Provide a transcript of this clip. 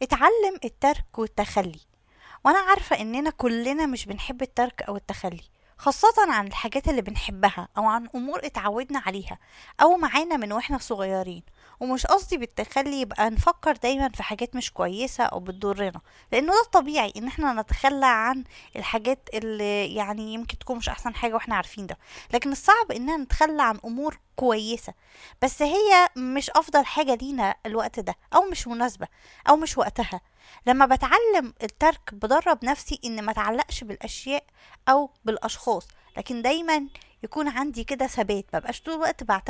اتعلم الترك والتخلي وانا عارفة اننا كلنا مش بنحب الترك او التخلي خاصة عن الحاجات اللي بنحبها او عن امور اتعودنا عليها او معانا من واحنا صغيرين ومش قصدي بالتخلي يبقى نفكر دايما في حاجات مش كويسة او بتضرنا لانه ده الطبيعي ان احنا نتخلى عن الحاجات اللي يعني يمكن تكون مش احسن حاجة واحنا عارفين ده لكن الصعب اننا نتخلى عن امور كويسة بس هي مش افضل حاجة لينا الوقت ده او مش مناسبة او مش وقتها لما بتعلم الترك بدرب نفسي ان ما اتعلقش بالاشياء او بالاشخاص لكن دايما يكون عندي كده ثبات مبقاش طول الوقت بعتمد